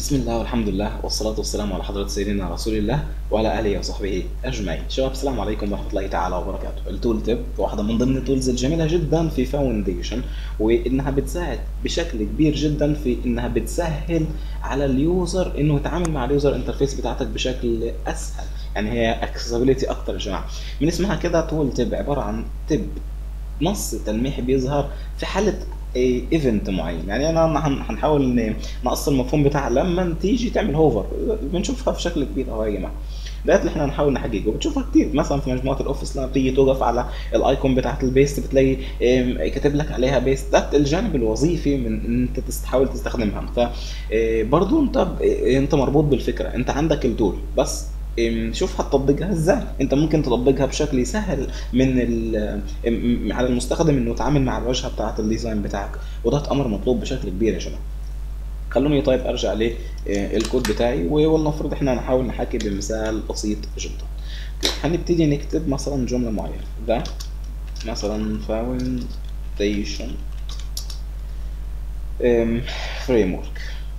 بسم الله والحمد لله والصلاة والسلام على حضرة سيدنا رسول الله وعلى آله وصحبه أجمعين. شباب السلام عليكم ورحمة الله تعالى وبركاته. التول تيب واحدة من ضمن التولز الجميلة جدا في فاونديشن وإنها بتساعد بشكل كبير جدا في إنها بتسهل على اليوزر إنه يتعامل مع اليوزر انترفيس بتاعتك بشكل أسهل. يعني هي اكسسبيليتي أكتر يا جماعة. من اسمها كده تول تيب عبارة عن تيب نص تلميحي بيظهر في حالة ايفنت معين يعني انا هن- هنحاول ن- نقص المفهوم بتاعها لما تيجي تعمل هوفر بنشوفها في شكل كبير اهو يا جماعه ده اللي احنا هنحاول نحققه بتشوفها كتير مثلا في مجموعه الاوفيس لما بتيجي توقف على الايكون بتاعت البيست بتلاقي ام، كاتب لك عليها بيست ده الجانب الوظيفي من ان انت تست- تحاول تستخدمها ف اه، برضو انت ب- اه، انت مربوط بالفكره انت عندك التول بس ام، شوف هتطبقها ازاي انت ممكن تطبقها بشكل يسهل من ال- م- م- على المستخدم انه يتعامل مع الواجهه بتاعه الديزاين بتاعك وده امر مطلوب بشكل كبير يا جماعه خلوني طيب ارجع للكود بتاعي ولنفرض احنا هنحاول نحكي بمثال بسيط جدا هنبتدي نكتب مثلا جمله معينه ده مثلا فاونديشن فريم ورك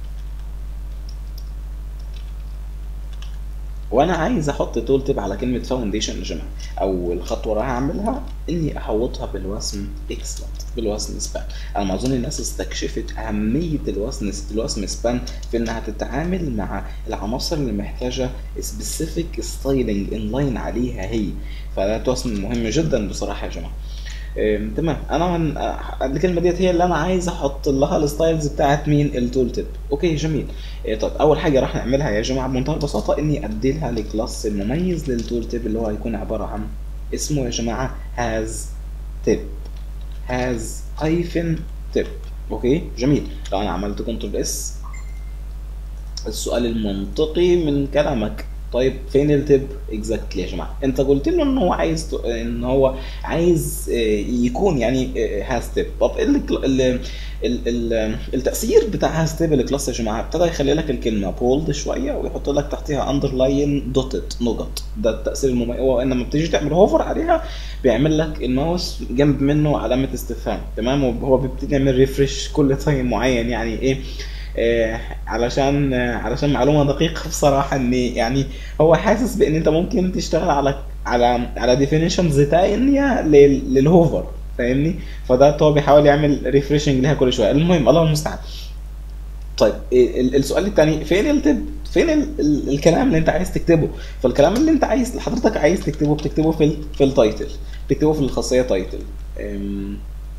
وانا عايز احط تول تيب على كلمه فاونديشن يا جماعه اول خطوه راح اعملها اني احوطها بالوسم اكسلنت بالوسم سبان انا ما اظن الناس استكشفت اهميه الوسم الوسم سبان في انها تتعامل مع العناصر اللي محتاجه سبيسيفيك ستايلنج ان لاين عليها هي فده وسم مهم جدا بصراحه يا جماعه إيه، تمام انا من آه، الكلمه ديت هي اللي انا عايز احط لها الستايلز بتاعت مين التول تيب اوكي جميل إيه، طيب اول حاجه راح نعملها يا جماعه بمنتهى البساطه اني ادي لها الكلاس المميز للتول تيب اللي هو هيكون عباره عن اسمه يا جماعه هاز تيب هاز هايفن تيب اوكي جميل لو انا عملت كنترول اس السؤال المنطقي من كلامك طيب فين التب اكزاكتلي يا جماعه انت قلت له ان هو عايز ت- ان هو عايز آه، يكون يعني هاز تيب طب إيه ال ال ال ال التاثير بتاع هاز تيب الكلاس يا جماعه ابتدى يخلي لك الكلمه بولد شويه ويحط لك تحتها اندرلاين دوتد نقط ده التاثير المميز هو انما بتيجي تعمل هوفر عليها بيعمل لك الماوس جنب منه علامه استفهام تمام وهو بيبتدي يعمل ريفرش كل تايم معين يعني ايه آه، علشان آه، علشان معلومه دقيقه بصراحه ان يعني هو حاسس بان انت ممكن تشتغل على على على ديفينيشنز تانية لل- للهوفر فاهمني فده هو بيحاول يعمل ريفريشنج ليها كل شويه المهم الله المستعان طيب ال- ال- السؤال الثاني فين التب فين ال ال الكلام اللي انت عايز تكتبه فالكلام اللي انت عايز حضرتك عايز تكتبه بتكتبه في ال في التايتل بتكتبه في الخاصيه تايتل أم،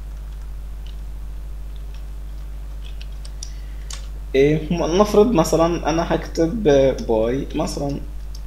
ايه م- نفرض مثلا انا هكتب باي مثلا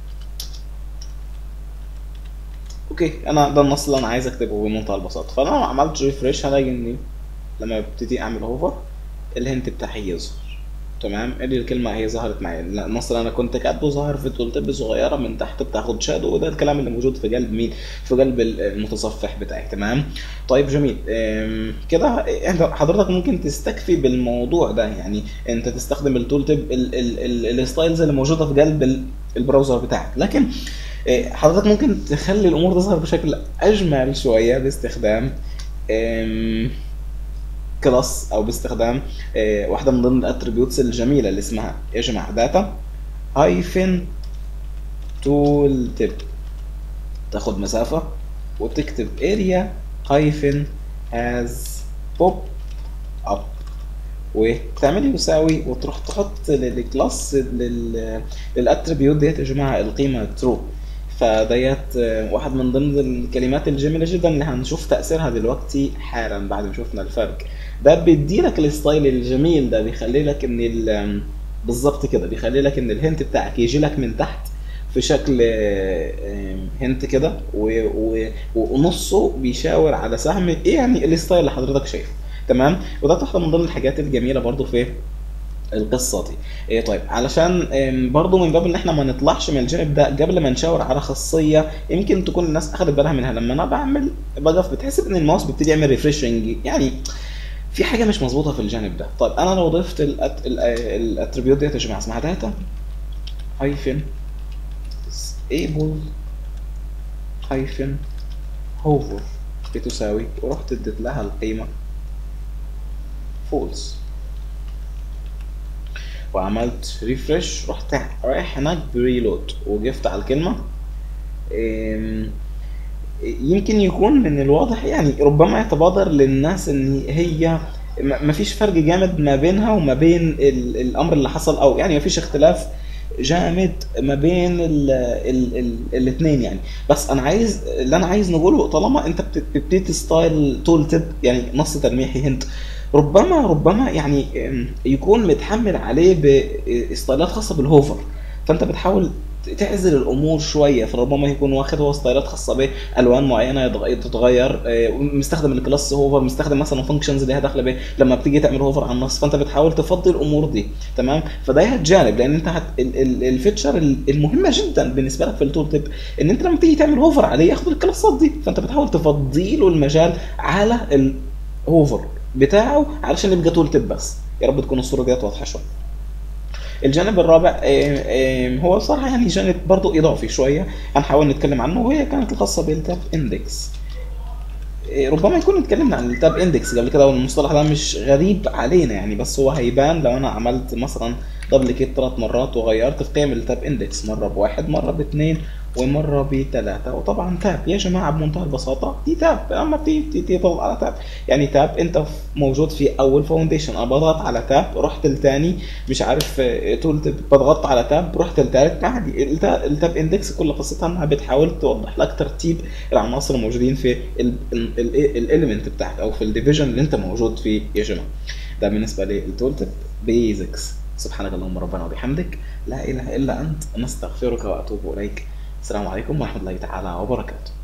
اوكي انا ده النص اللي انا عايز اكتبه بمنتهى البساطه فانا لو عملت ريفريش هلاقي اني لما ابتدي اعمل هوفر الهنت بتاعي يظهر تمام ادي الكلمه هي ظهرت معايا النص اللي انا كنت كاتبه ظهر في تولتب صغيره من تحت بتاخد شادو وده الكلام اللي موجود في قلب مين في قلب المتصفح بتاعي تمام طيب جميل أم، كده انت حضرتك ممكن تستكفي بالموضوع ده يعني انت تستخدم التول تيب الستايلز اللي موجوده في قلب ال- البراوزر بتاعك لكن إيه، حضرتك ممكن تخلي الامور تظهر بشكل اجمل شويه باستخدام أم، كلاس او باستخدام آه، واحده من ضمن الاتريبيوتس الجميله اللي اسمها يا جماعه داتا هايفن تول تيب تاخد مسافه وتكتب اريا هايفن هاز بوب اب وتعملي يساوي وتروح تحط للكلاس للاتريبيوت ديت يا جماعه القيمه ترو فديت آه، واحد من ضمن الكلمات الجميله جدا اللي هنشوف تاثيرها دلوقتي حالا بعد ما شفنا الفرق ده بيدي لك الستايل الجميل ده بيخلي لك ان ال- بالظبط كده بيخلي لك ان الهنت بتاعك يجي لك من تحت في شكل آه، آه، هنت كده و- و- ونصه بيشاور على سهم ايه يعني الستايل اللي حضرتك شايفه تمام وده واحده من ضمن الحاجات الجميله برضو في القصه دي إيه طيب علشان آم، برضو من باب ان احنا ما نطلعش من الجانب ده قبل ما نشاور على خاصيه يمكن تكون الناس اخدت بالها منها لما انا بعمل بقف بتحس ان الماوس بيبتدي يعمل ريفريشنج يعني في حاجه مش مظبوطه في الجانب ده طيب انا لو ضفت الاتريبيوت ديت يا جماعه اسمها داتا هايفن able هايفن هوفر بتساوي ورحت اديت لها القيمه فولس وعملت ريفرش رحت رايح هناك بريلود وقفت على الكلمه أم، يمكن يكون من الواضح يعني ربما يتبادر للناس ان هي م- مفيش فرق جامد ما بينها وما بين ال- الامر اللي حصل او يعني مفيش اختلاف جامد ما بين ال ال ال الاثنين يعني بس انا عايز اللي انا عايز نقوله طالما انت بت- بتبتدي ستايل تول تيب يعني نص تلميحي هنت ربما ربما يعني ام، يكون متحمل عليه بستايلات خاصه بالهوفر فانت بتحاول تعزل الامور شويه فربما يكون واخد هو ستايلات خاصه بالوان معينه يتغ- تتغير اه، مستخدم الكلاس هوفر مستخدم مثلا فانكشنز اللي هي داخله بيه لما بتيجي تعمل هوفر على النص فانت بتحاول تفضي الامور دي تمام فده هتجانب لان انت هت... ال- ال- الفيتشر ال- المهمه جدا بالنسبه لك في التول تيب ان انت لما تيجي تعمل هوفر عليه ياخد الكلاسات دي فانت بتحاول تفضي له المجال على الهوفر بتاعه علشان يبقى تول تيب بس يا رب تكون الصوره ديت واضحه شويه الجانب الرابع آه، آه، هو بصراحة يعني جانب برضو إضافي شوية هنحاول نتكلم عنه وهي كانت الخاصة بالتاب اندكس آه، ربما يكون اتكلمنا عن التاب اندكس قبل كده والمصطلح ده مش غريب علينا يعني بس هو هيبان لو انا عملت مثلا دبل كيت ثلاث مرات وغيرت في قيم التاب اندكس مرة بواحد مرة باثنين ومرة بثلاثة وطبعا تاب يا جماعة بمنتهى البساطة دي تاب اما بتيجي تيجي تضغط على تاب يعني تاب انت موجود في اول فاونديشن انا بضغط على تاب رحت لتاني مش عارف اه، تقول تب- بضغط على تاب رحت لتالت عادي التا- التاب اندكس كل قصتها انها بتحاول توضح لك ترتيب العناصر الموجودين في الاليمنت بتاعك او في الديفيجن اللي انت موجود فيه يا جماعه ده بالنسبه للتول تيب بيزكس سبحانك اللهم ربنا وبحمدك لا اله الا انت نستغفرك واتوب اليك السلام عليكم ورحمه الله تعالى وبركاته